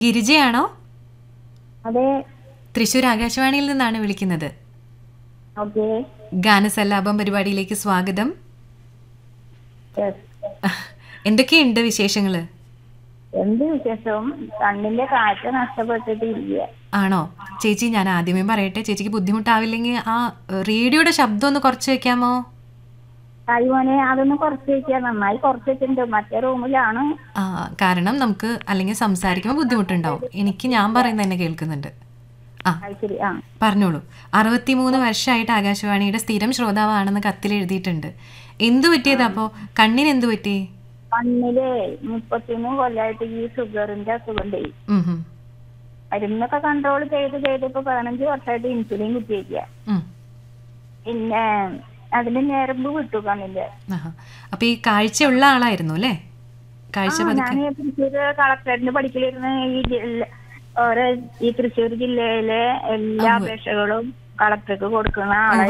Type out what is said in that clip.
ഗിരിജയാണോ അതെ തൃശൂർ ആകാശവാണിയിൽ നിന്നാണ് വിളിക്കുന്നത് ഓക്കെ ഗാനസല്ലാപം പരിപാടിയിലേക്ക് സ്വാഗതം എന്തൊക്കെയുണ്ട് വിശേഷങ്ങള് എന്ത് വിശേഷവും കണ്ണിന്റെ കാഴ്ച നഷ്ടപ്പെട്ടിട്ടില്ല ആണോ ചേച്ചി ഞാൻ ആദ്യമേ പറയട്ടെ ചേച്ചിക്ക് ബുദ്ധിമുട്ടാവില്ലെങ്കിൽ ആ ഏഹ്, റേഡിയോയുടെ ശബ്ദം ഒന്ന് കുറച്ച് വെക്കാമോ കൈമോനെ അതൊന്ന് കുറച്ച് വെക്കുക നന്നായി കുറച്ച് വെച്ചിട്ടുണ്ട് മറ്റേ റൂമിലാണ് ആ കാരണം നമുക്ക് അല്ലെങ്കിൽ സംസാരിക്കുമ്പോൾ ബുദ്ധിമുട്ടുണ്ടാവും എനിക്ക് ഞാൻ പറയുന്നത് തന്നെ കേൾക്കുന്നുണ്ട് ആ അത് ശരി ആ പറഞ്ഞോളൂ അറുപത്തിമൂന്ന് വർഷമായിട്ട് ആകാശവാണിയുടെ സ്ഥിരം ശ്രോതാവാണെന്ന് കത്തിൽ എഴുതിയിട്ടുണ്ട് എന്തു പറ്റിയതാ അപ്പോ കണ്ണിന് എന്തു പറ്റി കണ്ണില് മുപ്പത്തിമൂന്ന് കൊല്ലമായിട്ട് ഈ ഷുഗറിന്റെ അസുഖമുണ്ടേ ഉം ഹും. മരുന്നൊക്കെ കൺട്രോൾ ചെയ്ത് ചെയ്ത് ഇപ്പൊ പതിനഞ്ച് വർഷമായിട്ട് ഇൻസുലിൻ കുത്തിവെക്കുക ഉം. പിന്നെ അതിന്റെ ഞരമ്പ് വിട്ടു കണ്ണിന്റെ ആഹാ. അപ്പൊ ഈ കാഴ്ചയുള്ള ആളായിരുന്നു അല്ലേ കാഴ്ച ആ, പതുക്കെ ഞാൻ തൃശ്ശൂർ കളക്ടറേറ്റിന് പഠിക്കലിരുന്ന് ഈ ജില്ല ഓരോ ഈ തൃശ്ശൂർ ജില്ലയിലെ എല്ലാ അപേക്ഷകളും കളക്ടർക്ക് കൊടുക്കുന്ന ആളെ